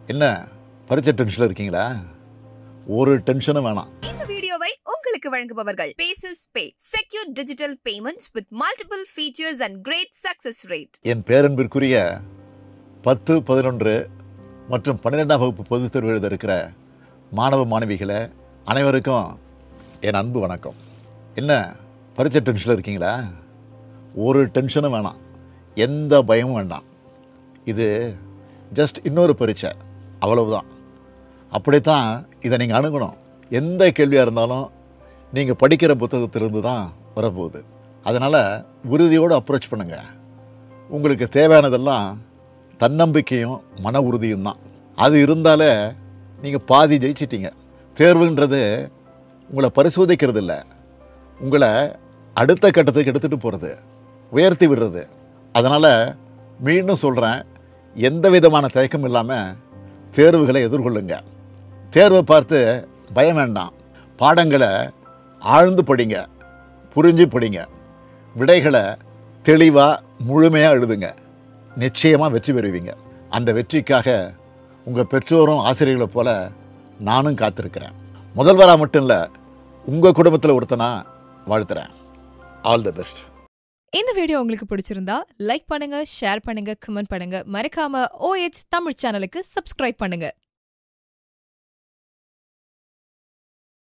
என்ன பரீட்சை டென்ஷனில் இருக்கீங்களா ஒரு டென்ஷனும் வேணாம் இந்த வீடியோவை உங்களுக்கு வழங்குபவர்கள் bases pay secure digital payments with multiple features and great success rate என் பேரன்பிற்குரிய பத்து பதினொன்று மற்றும் பன்னிரெண்டாம் வகுப்பு பொதுத் தேர்வு எழுத இருக்கிற மாணவ மாணவிகளை அனைவருக்கும் என் அன்பு வணக்கம் என்ன பரீட்சை டென்ஷனில் இருக்கீங்களா ஒரு டென்ஷனும் வேணாம் எந்த பயமும் வேண்டாம் இது ஜஸ்ட் இன்னொரு பரீட்சை அவ்வளவுதான் அப்படித்தான் இதை நீங்கள் அணுகணும் எந்த கேள்வியாக இருந்தாலும் நீங்கள் படிக்கிற புத்தகத்திலிருந்து தான் வரப்போகுது அதனால் உறுதியோடு அப்ரோச் பண்ணுங்கள் உங்களுக்கு தேவையானதெல்லாம் தன்னம்பிக்கையும் மன உறுதியும் தான் அது இருந்தாலே நீங்கள் பாதி ஜெயிச்சிட்டீங்க தேர்வுன்றது உங்களை பரிசோதிக்கிறது இல்லை உங்களை அடுத்த கட்டத்துக்கு எடுத்துகிட்டு போகிறது உயர்த்தி விடுறது அதனால் மீண்டும் சொல்கிறேன் எந்த விதமான தயக்கம் இல்லாமல் தேர்வுகளை எதிர்கொள்ளுங்க தேர்வை பார்த்து பயம் வேண்டாம் பாடங்களை ஆழ்ந்து படிங்க புரிஞ்சு படிங்க விடைகளை தெளிவாக முழுமையாக எழுதுங்க நிச்சயமாக வெற்றி பெறுவீங்க அந்த வெற்றிக்காக உங்கள் பெற்றோரும் ஆசிரியர்களை போல நானும் காத்திருக்கிறேன் முதல்வராக மட்டும் இல்லை உங்கள் குடும்பத்தில் ஒருத்தனா வாழ்த்துறேன் ஆல் தி பெஸ்ட் இந்த வீடியோ உங்களுக்கு பிடிச்சிருந்தா லைக் பண்ணுங்க ஷேர் பண்ணுங்க கமெண்ட் பண்ணுங்க மறக்காம OH தமிழ் சேனலுக்கு சப்ஸ்கிரைப் பண்ணுங்க